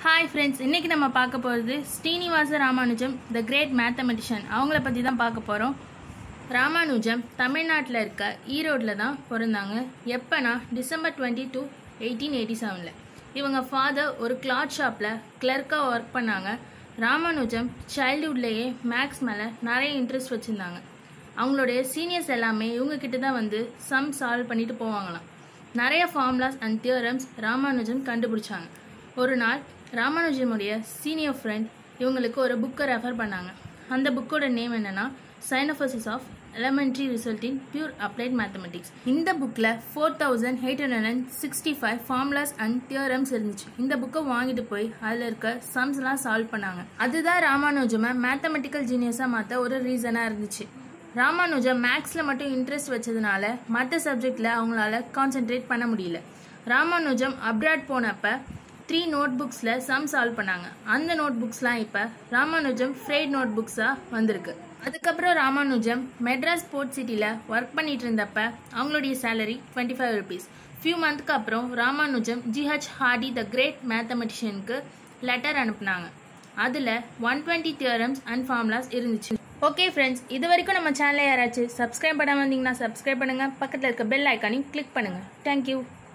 hi friends இன்னைக்கு நம்ம பார்க்க போகிறது Srinivasa Ramanujam the great mathematician அவங்கள பற்றி தான் பார்க்க போகிறோம் ராமானுஜம் தமிழ்நாட்டில் இருக்க ஈரோட்டில் தான் பிறந்தாங்க எப்போனா December twenty two eighteen eighty செவனில் இவங்க ஃபாதர் ஒரு கிளாத் ஷாப்பில் கிளர்க்காக ஒர்க் பண்ணாங்க ராமானுஜம் சைல்டுஹுட்லேயே மேக்ஸ் மேலே நிறைய இன்ட்ரெஸ்ட் வச்சுருந்தாங்க அவங்களுடைய சீனியர்ஸ் எல்லாமே இவங்க கிட்ட தான் வந்து சம் சால்வ் பண்ணிட்டு போவாங்களாம் நிறைய ஃபார்முலாஸ் அண்ட் தியரம்ஸ் ராமானுஜம் கண்டுபிடிச்சாங்க ஒரு நாள் ராமானுஜமுடைய சீனியர் ஃப்ரெண்ட் இவங்களுக்கு ஒரு புக்கை ரெஃபர் பண்ணாங்க அந்த புக்கோட நேம் என்னன்னா synopsis of elementary result in pure applied mathematics இந்த புக்கில் four thousand eight hundred and sixty five formulas and theorems இருந்துச்சு இந்த புக்கை வாங்கிட்டு போய் அதில் இருக்க சம்ஸ்லாம் சால்வ் பண்ணாங்க அதுதான் ராமானுஜமை மேத்தமெட்டிக்கல் ஜீனியஸாக மாற்ற ஒரு ரீசனாக இருந்துச்சு ராமானுஜம் மேக்ஸில் மட்டும் இன்ட்ரெஸ்ட் வச்சதுனால மற்ற சப்ஜெக்டில் அவங்களால கான்சென்ட்ரேட் பண்ண முடியல ராமானுஜம் அப்ராட் போனப்ப த்ரீ நோட் புக்ஸில் சம் சால்வ் பண்ணாங்க அந்த நோட் புக்ஸ்லாம் இப்போ ராமானுஜம் ஃப்ரைட் நோட் புக்ஸாக வந்திருக்கு அதுக்கப்புறம் ராமானுஜம் மெட்ராஸ் ஸ்போர்ட்ஸ் சிட்டியில் ஒர்க் பண்ணிட்டு இருந்தப்ப அவங்களுடைய salary twenty five rupees few மந்த்க்கு அப்புறம் Ramanujam G H Hardy the great மேத்தமெட்டிஷியனுக்கு லெட்டர் அனுப்புனாங்க அதில் one twenty theorems and formulas இருந்துச்சு ஓகே ஃப்ரெண்ட்ஸ் இது வரைக்கும் நம்ம சேனலை யாராச்சும் சப்ஸ்கிரைப் பண்ணாமல் வந்தீங்கன்னா சப்ஸ்கிரைப் பண்ணுங்கள் பக்கத்தில் இருக்க பெல் ஐக்கானையும் கிளிக் பண்ணுங்கள் தேங்க்யூ